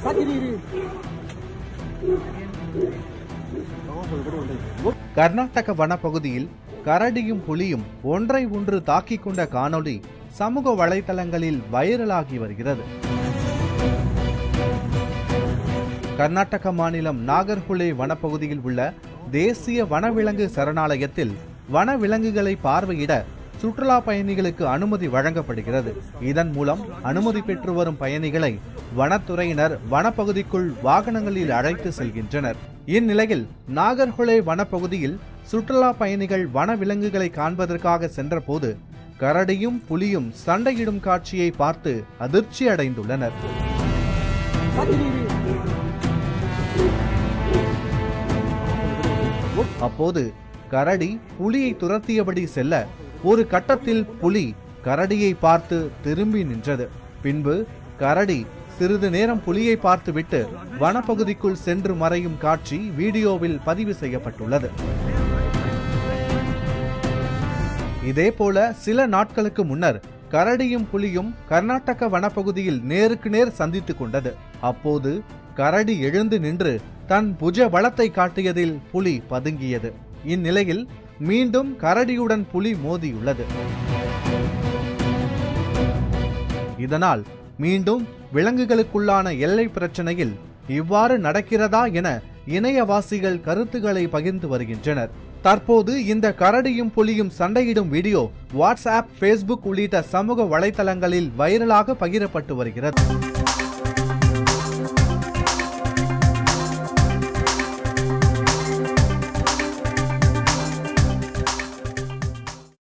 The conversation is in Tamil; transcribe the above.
கர்நாடக வனப்பகுதியில் கரடியும் புலியும் ஒன்றை ஒன்று தாக்கிக் கொண்ட காணொளி சமூக வலைதளங்களில் வைரலாகி வருகிறது கர்நாடக மாநிலம் நாகர்குலே வனப்பகுதியில் உள்ள தேசிய வனவிலங்கு சரணாலயத்தில் வனவிலங்குகளை பார்வையிட சுற்றுலா பயணிகளுக்கு அனுமதி வழங்கப்படுகிறது இதன் மூலம் அனுமதி பெற்று வரும் பயணிகளை வனத்துறையினர் வனப்பகுதிக்குள் வாகனங்களில் அழைத்து செல்கின்றனர் இந்நிலையில் நாகர்குலே வனப்பகுதியில் சுற்றுலா பயணிகள் வனவிலங்குகளை காண்பதற்காக சென்றபோது கரடியும் புலியும் சண்டையிடும் காட்சியை பார்த்து அதிர்ச்சி அடைந்துள்ளனர் அப்போது கரடி புலியை துரத்தியபடி செல்ல ஒரு கட்டத்தில் புலி கரடியை பார்த்து திரும்பி நின்றது பின்பு கரடி சிறிது நேரம் புலியை பார்த்துவிட்டு வனப்பகுதிக்குள் சென்று மறையும் காட்சி வீடியோவில் பதிவு செய்யப்பட்டுள்ளது இதேபோல சில நாட்களுக்கு முன்னர் கரடியும் புலியும் கர்நாடக வனப்பகுதியில் நேருக்கு நேர் சந்தித்துக் கொண்டது அப்போது கரடி எழுந்து நின்று தன் புஜ பலத்தை காட்டியதில் புலி பதுங்கியது இந்நிலையில் மீண்டும் கரடியுடன் புலி மோதியுள்ளது இதனால் மீண்டும் விலங்குகளுக்குள்ளான எல்லை பிரச்சனையில் இவ்வாறு நடக்கிறதா என இணையவாசிகள் கருத்துக்களை பகிர்ந்து வருகின்றனர் தற்போது இந்த கரடியும் புலியும் சண்டையிடும் வீடியோ வாட்ஸ்ஆப் ஃபேஸ்புக் உள்ளிட்ட சமூக வலைதளங்களில் வைரலாக பகிரப்பட்டு வருகிறது